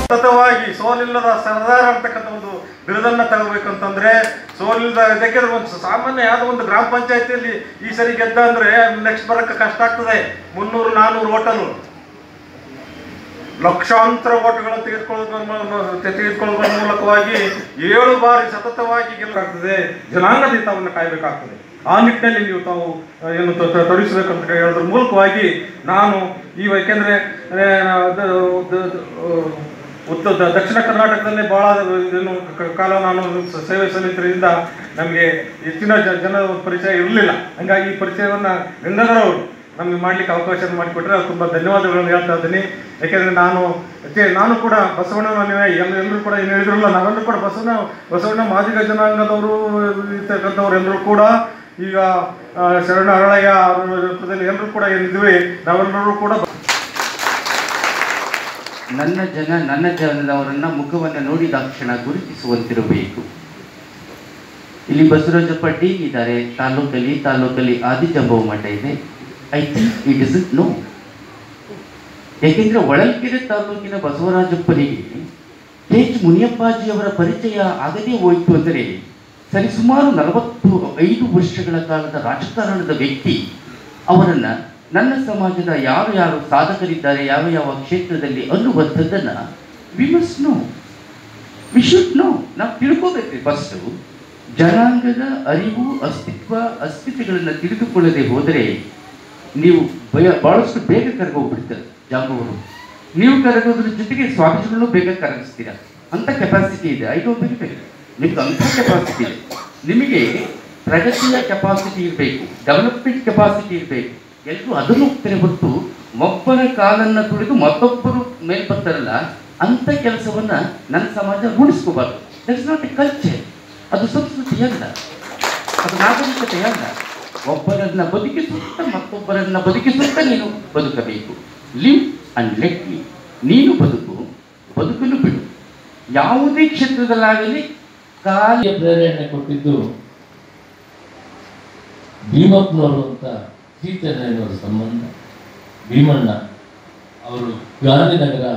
ಸತತವಾಗಿ ಸೋಲಿಲ್ಲದ ಸರ್ದಾರ ಅಂತಕ್ಕಂಥ ಒಂದು ಬಿರುದನ್ನ ತಗೋಬೇಕಂತಂದ್ರೆ ಸೋಲಿಲ್ಲದ ಇದಕ್ಕೆ ಒಂದು ಸಾಮಾನ್ಯ ಯಾವುದೋ ಒಂದು ಗ್ರಾಮ ಪಂಚಾಯತಿಯಲ್ಲಿ ಈ ಸರಿ ಗೆದ್ದ ಅಂದ್ರೆ ನೆಕ್ಸ್ಟ್ ಬರಕ್ಕೆ ಕಷ್ಟ ಆಗ್ತದೆ ಮುನ್ನೂರು ನಾನ್ನೂರು ಓಟಲು ಲಕ್ಷಾಂತರ ಓಟುಗಳನ್ನು ತೆಗೆದುಕೊಳ್ಳೋದ್ರ ತೆಗೆದುಕೊಳ್ಳುವ ಮೂಲಕವಾಗಿ ಏಳು ಬಾರಿ ಸತತವಾಗಿ ಗೆಲ್ಲಬೇಕಾಗ್ತದೆ ಜನಾಂಗದ ಹಿತವನ್ನು ಕಾಯಬೇಕಾಗ್ತದೆ ಆ ನಿಟ್ಟಿನಲ್ಲಿ ನೀವು ತಾವು ಆ, ಏನು ತ- ತ- ತೊಡಗಿಸಬೇಕಂತ ಹೇಳೋದ್ರ ಮೂಲಕವಾಗಿ ನಾನು ಈ ಯಾಕೆಂದ್ರೆ ಆ, ದ- ದ- ದ- ಉತ್ತರ ದ- ದಕ್ಷಿಣ ಕರ್ನಾಟಕದಲ್ಲಿ ಬಹಳ ಏನು ಕ- ಕಾಲ ನಾನು ಸ- ಸೇವೆ ಸಲ್ಲಿದ್ದರಿಂದ ನಮಗೆ ಹೆಚ್ಚಿನ ಜ- ಜನರ ಒಂದು ಪರಿಚಯ ಇರಲಿಲ್ಲ ಹಂಗಾಗಿ ಈ ಪರಿಚಯವನ್ನ ಗಂಗಾಧರ ಅವರು ನಮಗೆ ಮಾಡ್ಲಿಕ್ಕೆ ಅವಕಾಶ ಮಾಡಿಕೊಟ್ರೆ ಅವ್ರು ತುಂಬ ಧನ್ಯವಾದಗಳನ್ನು ಹೇಳ್ತಾ ಇದ್ದೀನಿ ಯಾಕೆಂದ್ರೆ ನಾನು ಅದೇ ನಾನು ಕೂಡ ಬಸವಣ್ಣನ ಅನುಯಾಯಿ ಎಲ್ಲ ಎಲ್ಲರೂ ಕೂಡ ಏನು ಹೇಳಿದ್ರಲ್ಲ ನಾವೆಲ್ಲರೂ ಕೂಡ ಬಸವಣ್ಣ ಬಸವಣ್ಣ ಮಾದಿಗ ಜನಾಂಗದವರು ಇರ್ತಕ್ಕಂಥವ್ರು ಎಲ್ಲರೂ ಕೂಡ ಈಗ ಆ, ಶರಣ ಅರಳಯ್ಯ ಅವರ ರೂಪದಲ್ಲಿ ಎಲ್ಲರೂ ಕೂಡ ಏನಿದ್ವಿ ನಾವೆಲ್ಲರೂ ಕೂಡ ನನ್ನ ಜನ ನನ್ನ ಜನದವರನ್ನ ಮುಖವನ್ನು ನೋಡಿದ ಕ್ಷಣ ಗುರುತಿಸುವಂತಿರಬೇಕು ಇಲ್ಲಿ ಬಸವರಾಜಪ್ಪ ಡಿ ಇದ್ದಾರೆ ತಾಲೂಕಲ್ಲಿ ತಾಲೂಕಲ್ಲಿ ಆದಿಜಂಬವ ಮಠ ಇದೆ I think it is no ಯಾಕೆಂದ್ರೆ ಹೊಳಲ್ಕೆರೆ ತಾಲೂಕಿನ ಬಸವರಾಜಪ್ಪನಿಗೆ ಕೆ ಎಚ್ ಮುನಿಯಪ್ಪಾಜಿಯವರ ಪರಿಚಯ ಆಗದೇ ಹೋಯಿತು ಅಂದರೆ ಸರಿಸುಮಾರು ನಲವತ್ತು ಐದು ವರ್ಷಗಳ ಕಾಲದ ರಾಜಕಾರಣದ ವ್ಯಕ್ತಿ ಅವರನ್ನ ನನ್ನ ಸಮಾಜದ ಯಾರು ಯಾರು ಸಾಧಕರಿದ್ದಾರೆ ಯಾವ ಯಾವ ಕ್ಷೇತ್ರದಲ್ಲಿ ಅನ್ನುವಂಥದ್ದನ್ನ we must know we should know ನಾವು ತಿಳ್ಕೋಬೇಕು ಫಸ್ಟು ಜನಾಂಗದ ಅರಿವು ಅಸ್ತಿತ್ವ ಅಸ್ಮಿತೆಗಳನ್ನು ತಿಳಿದುಕೊಳ್ಳದೆ ಹೋದರೆ ನೀವು ಭಯ ಬಹಳಷ್ಟು ಬೇಗ ಕರಗೋಗ್ಬಿಡ್ತಾರೆ ಜಾಂಬವರು ನೀವು ಕರಗೋದ್ರ ಜೊತೆಗೆ ಸ್ವಾಮೀಜಿಗಳನ್ನು ಬೇಗ ಕರಗಿಸ್ತೀರಾ ಅಂತ ಕೆಪಾಸಿಟಿ ಇದೆ ಐ ಡೋಂಟ್ ಬಿಲಿವ್ ನಿಮ್ಗೆ ಅಂಥ ಕೆಪಾಸಿಟಿ ಇದೆ ನಿಮಗೆ ಪ್ರಗತಿಯ ಕೆಪಾಸಿಟಿ ಇರಬೇಕು ಡೆವಲಪ್ಮೆಂಟ್ ಕೆಪಾಸಿಟಿ ಇರಬೇಕು ಎಲ್ಲರೂ ಅದನ್ನು ಹೋಗ್ತಾರೆ ಹೊರತು ಒಬ್ಬರ ಕಾಲನ್ನು ತುಳಿದು ಮತ್ತೊಬ್ಬರು ಮೇಲ್ ಬರ್ತಾರಲ್ಲ ಅಂಥ ಕೆಲಸವನ್ನ ನನ್ನ ಸಮಾಜ ರೂಢಿಸ್ಕೋಬಾರ್ದು ದಟ್ಸ್ ನಾಟ್ ಎ ಕಲ್ಚರ್ ಅದು ಸಂಸ್ಕೃತಿಯಲ್ಲ ಅದು ನಾಗರಿಕತೆಯಲ್ಲ ಒಬ್ಬರನ್ನ ಬದುಕಿಸುತ್ತಾ ಮತ್ತೊಬ್ಬರನ್ನ ಬದುಕಿಸುತ್ತಾ ನೀನು ಬದುಕಬೇಕು ಲಿವ್ ಅಂಡ್ ಲೆಟ್ ಲಿವ್ ನೀನು ಬದುಕು ಬದುಕಲು ಬಿಡು ಯಾವುದೇ ಕ್ಷೇತ್ರದಲ್ಲಾಗಲಿ ಕಾಲ ಗೆ ಪ್ರೇರಣೆ ಕೊಟ್ಟಿದ್ದು ಭೀಮಪ್ಪನವರು ಅಂತ ಸೀತಣ್ಣನವರ ಸಂಬಂಧ ಭೀಮಣ್ಣ ಅವರು ಗಾಂಧಿನಗರ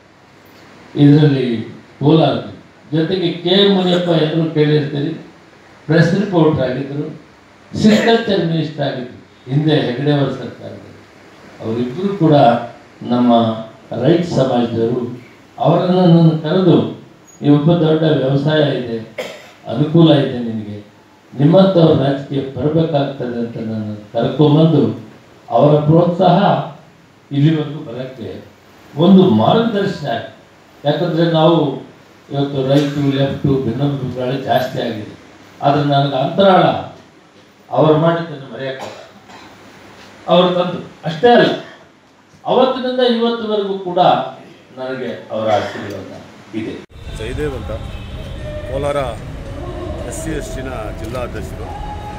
ಇದರಲ್ಲಿ ಕೋಲಾರ ಜೊತೆಗೆ ಕೆ ಎಂ ಮುನಿಯಪ್ಪ ಎಲ್ಲರೂ ಕೇಳಿರ್ತೀರಿ ಪ್ರೆಸ್ ರಿಪೋರ್ಟರ್ ಆಗಿದ್ದರು ಸಿಗ್ನೇಚರ್ ಮಿನಿಸ್ಟರ್ ಆಗಿದ್ದರು ಹಿಂದೆ ಹೆಗಡೆಯವರ ಸರ್ಕಾರದಲ್ಲಿ ಅವರಿಬ್ಬರು ಕೂಡ ನಮ್ಮ ರೈಟ್ ಸಮಾಜದವರು ಅವರನ್ನು ನಾನು ಕರೆದು ಈ ಒಬ್ಬ ದೊಡ್ಡ ವ್ಯವಸಾಯ ಇದೆ ಅನುಕೂಲ ಇದೆ ನಿನಗೆ ನಿಮ್ಮಂಥವ್ರ ರಾಜಕೀಯ ಬರಬೇಕಾಗ್ತದೆ ಅಂತ ನಾನು ಕರ್ಕೊಂಬಂದು ಅವರ ಪ್ರೋತ್ಸಾಹ ಇಲ್ಲಿವರೆಗೂ ಬರೋಕ್ಕೆ ಒಂದು ಮಾರ್ಗದರ್ಶನ ಆಗಿದೆ. ಯಾಕಂದರೆ ನಾವು ಇವತ್ತು ರೈಟು ಲೆಫ್ಟು ಭಿನ್ನಾಭಿಪ್ರಾಯ ಜಾಸ್ತಿ ಆಗಿದೆ ಆದರೆ ನನಗೆ ಅಂತರಾಳ ಅವರು ಮಾಡಿದ್ದನ್ನು ಮರೆಯೋಕ್ಕೆ ಅವರು ತಂದು ಅಷ್ಟೇ ಅಲ್ಲ ಅವತ್ತಿನಿಂದ ಇವತ್ತಿನವರೆಗೂ ಕೂಡ ನನಗೆ ಅವರ ಆಶೀರ್ವಾದ ಇದೆ ಜಯದೇವ್ ಅಂತ ಕೋಲಾರ ಎಸ್ ಸಿ ಎಸ್ ಟಿನ ಜಿಲ್ಲಾಧ್ಯಕ್ಷರು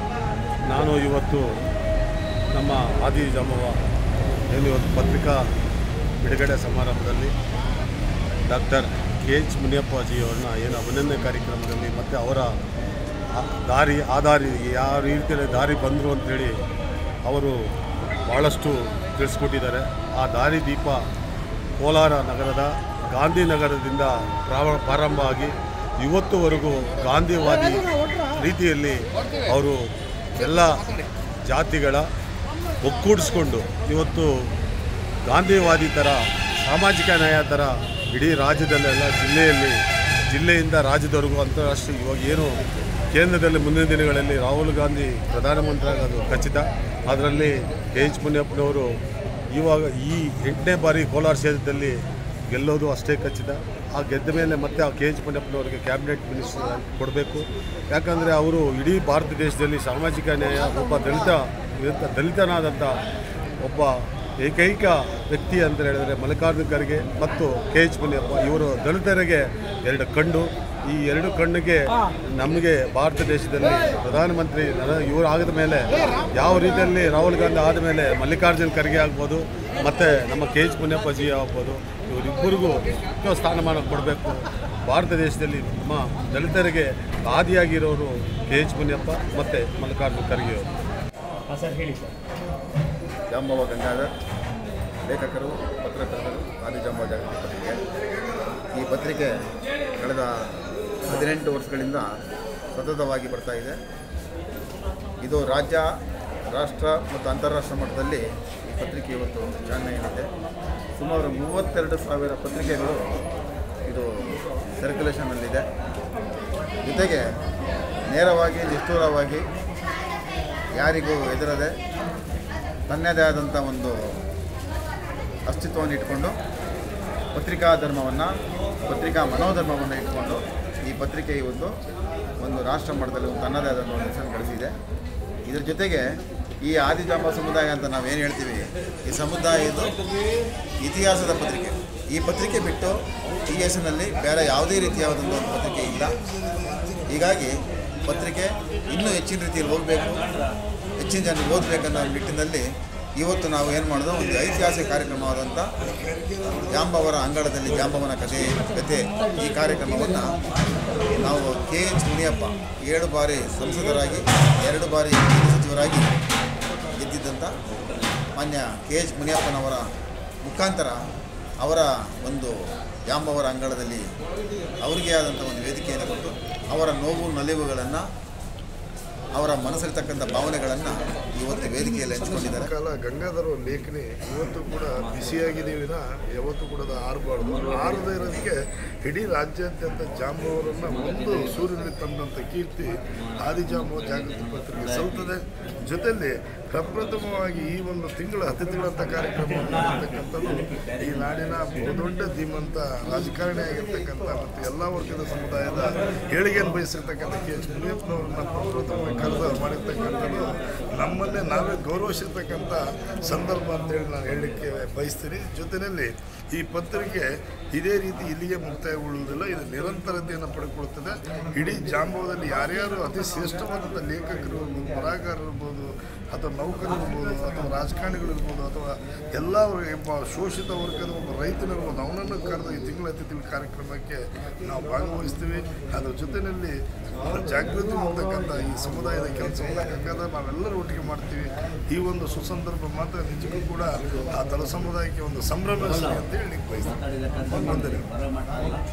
ನಾನು ಇವತ್ತು ನಮ್ಮ ಆದಿ ಜಾಮವ ಏನು ಇವತ್ತು ಪತ್ರಿಕಾ ಬಿಡುಗಡೆ ಸಮಾರಂಭದಲ್ಲಿ ಡಾಕ್ಟರ್ ಕೆ ಎಚ್ ಮುನಿಯಪ್ಪಾಜಿಯವ್ರನ್ನ ಏನು ಅಭಿನಂದನೆ ಕಾರ್ಯಕ್ರಮದಲ್ಲಿ ಮತ್ತು ಅವರ ಆ- ದಾರಿ ಆ ದಾರಿ ಯಾವ ರೀತಿಯಲ್ಲಿ ದಾರಿ ಬಂದರು ಅಂಥೇಳಿ ಅವರು ಭಾಳಷ್ಟು ತಿಳಿಸ್ಕೊಟ್ಟಿದ್ದಾರೆ ಆ ದಾರಿ ದೀಪ ಕೋಲಾರ ನಗರದ ಗಾಂಧಿನಗರದಿಂದ ಪ್ರಾರ ಪ್ರಾರಂಭ ಆಗಿ ಇವತ್ತುವರೆಗೂ ಗಾಂಧಿವಾದಿ ರೀತಿಯಲ್ಲಿ ಅವರು ಎಲ್ಲ ಜಾತಿಗಳ ಒಕ್ಕೂಡಿಸ್ಕೊಂಡು ಇವತ್ತು ಗಾಂಧಿವಾದಿ ಥರ ಸಾಮಾಜಿಕ ನ್ಯಾಯ ಥರ ಇಡೀ ರಾಜ್ಯದಲ್ಲೆಲ್ಲ ಜಿಲ್ಲೆಯಲ್ಲಿ ಜಿಲ್ಲೆಯಿಂದ ರಾಜ್ಯದವರೆಗೂ ಅಂತಾರಾಷ್ಟ್ರೀಯ ಇವಾಗ ಏನು ಕೇಂದ್ರದಲ್ಲಿ ಮುಂದಿನ ದಿನಗಳಲ್ಲಿ ರಾಹುಲ್ ಗಾಂಧಿ ಪ್ರಧಾನಮಂತ್ರಿ ಆಗೋದು ಖಚಿತ ಅದರಲ್ಲಿ ಕೆ ಎಚ್ ಮುನಿಯಪ್ಪನವರು ಇವಾಗ ಈ ಎಂಟನೇ ಬಾರಿ ಕೋಲಾರ ಕ್ಷೇತ್ರದಲ್ಲಿ ಗೆಲ್ಲೋದು ಅಷ್ಟೇ ಖಚಿತ ಆ ಗೆದ್ದ ಮೇಲೆ ಮತ್ತೆ ಆ ಕೆ ಎಚ್ ಮುನಿಯಪ್ಪನವರಿಗೆ ಕ್ಯಾಬಿನೆಟ್ ಮಿನಿಸ್ಟರ್ ಕೊಡಬೇಕು ಯಾಕಂದರೆ ಅವರು ಇಡೀ ಭಾರತ ದೇಶದಲ್ಲಿ ಸಾಮಾಜಿಕ ನ್ಯಾಯ ಒಬ್ಬ ದಲಿತ ದಲಿತ- ದಲಿತನಾದಂಥ ಒಬ್ಬ ಏಕೈಕ ವ್ಯಕ್ತಿ ಅಂತ ಹೇಳಿದರೆ ಮಲ್ಲಿಕಾರ್ಜುನ ಖರ್ಗೆ ಮತ್ತು ಕೆ ಎಚ್ ಮುನಿಯಪ್ಪ ಇವರು ದಲಿತರಿಗೆ ಎರಡು ಕಣ್ಣು ಈ ಎರಡು ಕಣ್ಣಿಗೆ ನಮಗೆ ಭಾರತ ದೇಶದಲ್ಲಿ ಪ್ರಧಾನಮಂತ್ರಿ ನರ- ಇವರು ಆಗದ ಮೇಲೆ ಯಾವ ರೀತಿಯಲ್ಲಿ ರಾಹುಲ್ ಗಾಂಧಿ ಆದ ಮೇಲೆ ಮಲ್ಲಿಕಾರ್ಜುನ್ ಖರ್ಗೆ ಆಗ್ಬೋದು ಮತ್ತು ನಮ್ಮ ಕೆ ಎಚ್ ಮುನಿಯಪ್ಪಾಜಿ ಆಗ್ಬೋದು ಇವರಿಬ್ಬರಿಗೂ ಮುಖ್ಯ ಸ್ಥಾನಮಾನ ಕೊಡಬೇಕು ಭಾರತ ದೇಶದಲ್ಲಿ ನಮ್ಮ ದಲಿತರಿಗೆ ಆದಿಯಾಗಿರೋರು ಕೆ ಎಚ್ ಮುನಿಯಪ್ಪ ಮತ್ತು ಮಲ್ಲಿಕಾರ್ಜುನ ಖರ್ಗೆ ಅವರು ಜಾಂಬವ ಗಂಗಾಧರ್ ಲೇಖಕರು ಪತ್ರಕರ್ತರು ಆದಿಜಾಂಬವ ಜಾಗೃತಿ ಪತ್ರಿಕೆ ಈ ಪತ್ರಿಕೆ ಕಳೆದ ಹದಿನೆಂಟು ವರ್ಷಗಳಿಂದ ಸತತವಾಗಿ ಬರ್ತಾ ಇದೆ ಇದು ರಾಜ್ಯ ರಾಷ್ಟ್ರ ಮತ್ತು ಅಂತಾರಾಷ್ಟ್ರ ಮಟ್ಟದಲ್ಲಿ ಈ ಪತ್ರಿಕೆ ಇವತ್ತು ಚಾಲನೆಯಲ್ಲಿದೆ ಸುಮಾರು ಮೂವತ್ತೆರಡು ಸಾವಿರ ಪತ್ರಿಕೆಗಳು ಇದು ಸರ್ಕ್ಯುಲೇಷನಲ್ಲಿದೆ ಜೊತೆಗೆ ನೇರವಾಗಿ ನಿಷ್ಠೂರವಾಗಿ ಯಾರಿಗೂ ಹೆದರದೆ ತನ್ನದೇ ಆದಂಥ ಒಂದು ಅಸ್ತಿತ್ವವನ್ನು ಇಟ್ಕೊಂಡು ಪತ್ರಿಕಾ ಧರ್ಮವನ್ನು ಪತ್ರಿಕಾ ಮನೋಧರ್ಮವನ್ನು ಇಟ್ಕೊಂಡು ಈ ಪತ್ರಿಕೆ ಇವತ್ತು ಒಂದು ರಾಷ್ಟ್ರ ಮಟ್ಟದಲ್ಲಿ ಒಂದು ತನ್ನದೇ ಆದ ಒಂದು ಹೆಸರು ಗಳಿಸಿದೆ ಇದ್ರ ಜೊತೆಗೆ ಈ ಆದಿಜಾಂಬ ಸಮುದಾಯ ಅಂತ ನಾವೇನು ಹೇಳ್ತೀವಿ ಈ ಸಮುದಾಯ ಇದು ಇತಿಹಾಸದ ಪತ್ರಿಕೆ ಈ ಪತ್ರಿಕೆ ಬಿಟ್ಟು ಈ ಹೆಸರಿನಲ್ಲಿ ಬೇರೆ ಯಾವುದೇ ರೀತಿಯಾದಂಥ ಒಂದು ಪತ್ರಿಕೆ ಇಲ್ಲ ಹೀಗಾಗಿ ಪತ್ರಿಕೆ ಇನ್ನೂ ಹೆಚ್ಚಿನ ರೀತಿಯಲ್ಲಿ ಹೋಗಬೇಕು ಹೆಚ್ಚಿನ ಜನ ಓದಬೇಕನ್ನೋ ನಿಟ್ಟಿನಲ್ಲಿ ಇವತ್ತು ನಾವು ಏನು ಮಾಡೋದು ಒಂದು ಐತಿಹಾಸಿಕ ಕಾರ್ಯಕ್ರಮವಾದಂಥ ಜಾಂಬವರ ಅಂಗಳದಲ್ಲಿ ಜಾಂಬವನ ಕಥೆ ಕಥೆ ಈ ಕಾರ್ಯಕ್ರಮವನ್ನು ನಾವು ಕೆ ಎಚ್ ಮುನಿಯಪ್ಪ ಏಳು ಬಾರಿ ಸಂಸದರಾಗಿ ಎರಡು ಬಾರಿ ಕೇಂದ್ರ ಸಚಿವರಾಗಿ ಗೆದ್ದಿದ್ದಂಥ ಮಾನ್ಯ ಕೆ ಎಚ್ ಮುನಿಯಪ್ಪನವರ ಮುಖಾಂತರ ಅವರ ಒಂದು ಜಾಂಬವರ ಅಂಗಳದಲ್ಲಿ ಅವರಿಗೆ ಆದಂಥ ಒಂದು ವೇದಿಕೆಯನ್ನು ಕೊಟ್ಟು ಅವರ ನೋವು ನಲಿವುಗಳನ್ನು ಅವರ ಮನಸ್ಸಲ್ಲಿರ್ತಕ್ಕಂಥ ಭಾವನೆಗಳನ್ನು ಇವತ್ತು ವೇದಿಕೆಯಲ್ಲಿ ಹಂಚಿಕೊಂಡಿದ್ದಾರೆ ಕಾಲ ಗಂಗಾಧರ ಲೇಖನಿ ಇವತ್ತು ಕೂಡ ಬಿಸಿಯಾಗಿದೆ ವಿನ ಯಾವತ್ತೂ ಕೂಡ ಅದು ಆರಬಾರ್ದು ಆರದೇ ಇರೋದಕ್ಕೆ ಇಡೀ ರಾಜ್ಯಾದ್ಯಂತ ಜಾಂಬವರನ್ನು ಒಂದು ಸೂರ್ಯನಲ್ಲಿ ತಂದಂಥ ಕೀರ್ತಿ ಆದಿಜಾಂಬವ ಜಾಗೃತಿ ಪತ್ರಿಕೆ ಸಲ್ತದೆ ಜೊತೆಯಲ್ಲಿ ಪ್ರಪ್ರಥಮವಾಗಿ ಈ ಒಂದು ತಿಂಗಳ ಅತಿಥಿಗಳಂಥ ಕಾರ್ಯಕ್ರಮವನ್ನು ಮಾಡಿರ್ತಕ್ಕಂಥದ್ದು ಈ ನಾಡಿನ ಬಹುದೊಡ್ಡ ಧೀಮಂತ ರಾಜಕಾರಣಿ ಆಗಿರ್ತಕ್ಕಂಥ ಮತ್ತು ಎಲ್ಲ ವರ್ಗದ ಸಮುದಾಯದ ಏಳಿಗೆಯನ್ನು ಬಯಸಿರ್ತಕ್ಕಂಥ ಕೆ ಎಚ್ ಮುನಿಯಪ್ಪನವರನ್ನ ಪ್ರಪ್ರಥಮವಾಗಿ ಕರೆದು ಮಾಡಿರ್ತಕ್ಕಂಥದ್ದು ನಮ್ಮನ್ನೇ ನಾವೇ ಗೌರವಿಸಿರ್ತಕ್ಕಂಥ ಸಂದರ್ಭ ಅಂತೇಳಿ ನಾನು ಹೇಳಲಿಕ್ಕೆ ಬಯಸ್ತೀನಿ ಜೊತೆಯಲ್ಲಿ ಈ ಪತ್ರಿಕೆ ಇದೇ ರೀತಿ ಇಲ್ಲಿಗೆ ಮುಕ್ತಾಯಗೊಳ್ಳುವುದಿಲ್ಲ ಇದು ನಿರಂತರತೆಯನ್ನು ಪಡ್ಕೊಳ್ತದೆ ಇಡೀ ಜಾಂಬವದಲ್ಲಿ ಯಾರ್ಯಾರು ಅತಿ ಶ್ರೇಷ್ಠವಾದಂಥ ಲೇಖಕರು ಇರ್ಬೋದು ಬರಹಗಾರರು ಇರ್ಬೋದು ಅಥವಾ ನೌಕರರು ಇರ್ಬೋದು ಅಥವಾ ರಾಜಕಾರಣಿಗಳು ಇರ್ಬೋದು ಅಥವಾ ಎಲ್ಲ ವರ್ಗ- ಒಬ್ಬ ಶೋಷಿತ ವರ್ಗದ ಒಬ್ಬ ರೈತನಿರ್ಬೋದು ಅವನನ್ನು ಕರೆದು ಈ ತಿಂಗಳ ಅತಿಥಿ ಕಾರ್ಯಕ್ರಮಕ್ಕೆ ನಾವು ಭಾಗವಹಿಸ್ತೀವಿ ಅದರ ಜೊತೆಯಲ್ಲಿ ಜಾಗೃತಿ ಮೂಡ್ತಕ್ಕಂಥ ಈ ಸಮುದಾಯದ ಕೆಲಸವನ್ನು ಯಾಕಂದ್ರೆ ನಾವೆಲ್ಲರೂ ಒಟ್ಟಿಗೆ ಮಾಡ್ತೀವಿ ಈ ಒಂದು ಸುಸಂದರ್ಭ ಮಾತ್ರ ನಿಜಕ್ಕೂ ಕೂಡ ಆ ತಳ ಸಮುದಾಯಕ್ಕೆ ಒಂದು ಸಂಭ್ರಮಿಸಲಿ ಅಂತ ಹೇಳಿ ಬಯಸ್ತೀನಿ ವಂದನೆಗಳು